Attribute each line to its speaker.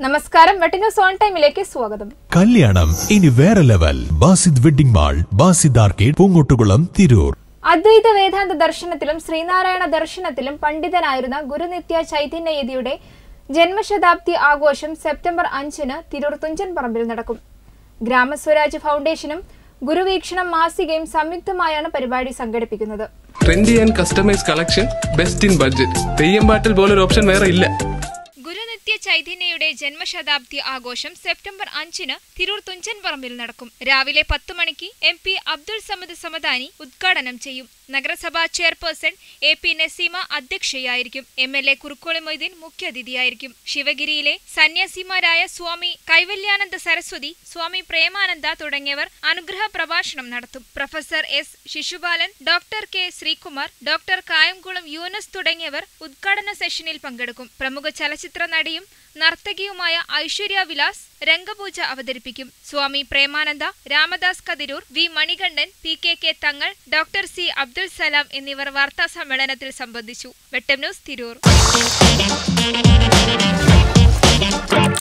Speaker 1: നമസ്കാരം വെട്ടിന്യൂസ് ഓൺ ടൈമിലേക്ക് സ്വാഗതം
Speaker 2: കല്യാണം ഇനി വേറെ level Basid wedding mall Basid arcade Poongottukulam Tirur
Speaker 1: Advaita Vedanta ദർശനത്തിലും ശ്രീനാരായണ ദർശനത്തിലും പണ്ഡിതനായിരുന്ന ഗുരുനിത്യ ചൈതന്യയതിയുടെ ജന്മശതാബ്ദി ആഘോഷം സെപ്റ്റംബർ അഞ്ചിന് തിരൂർ തുഞ്ചൻ പറമ്പിൽ നടക്കും ഗ്രാമസ്വരാജ് ഫൗണ്ടേഷനും ഗുരുവീക്ഷണം മാസികയും സംയുക്തമായാണ് പരിപാടി സംഘടിപ്പിക്കുന്നത്
Speaker 3: trendy and customise collection best in budget Theyyam പാട്ടിൽ പോലൊരു ഓപ്ഷൻ വേറെ ഇല്ല
Speaker 1: ഗുരുനിത്യ ചൈതന്യയുടെ ജന്മശതാബ്ദി ആഘോഷം സെപ്റ്റംബർ അഞ്ചിന് തിരൂർ തുഞ്ചൻ പറമ്പിൽ നടക്കും രാവിലെ പത്ത് മണിക്ക് എം പി അബ്ദുൾ സമദ് സമദാനി ഉദ്ഘാടനം ചെയ്യും നഗരസഭാ ചെയർപേഴ്സൺ എ പി നസീമ അധ്യക്ഷയായിരിക്കും M L A Kurukkoli Moideen മുഖ്യാതിഥിയായിരിക്കും ശിവഗിരിയിലെ സന്യാസിമാരായ സ്വാമി കൈവല്യാനന്ദ സരസ്വതി സ്വാമി പ്രേമാനന്ദ തുടങ്ങിയവർ അനുഗ്രഹ പ്രഭാഷണം നടത്തും professor S Sisupalan doctor K Sreekumar doctor Kayamkulam Yunus തുടങ്ങിയവർ ഉദ്ഘാടന സെഷനിൽ പങ്കെടുക്കും പ്രമുഖ ചലച്ചിത്ര നടിയും നർത്തകിയുമായ ഐശ്വര്യ വിലാസ് രംഗപൂജ അവതരിപ്പിക്കും Swami Premananda Ramadas Kathiroor V Manikandan P K K Thangal doctor C Abdul Salam എന്നിവർ വാർത്താ സമ്മേളനത്തിൽ സംബന്ധിച്ചു വെട്ടം ന്യൂസ് തിരൂർ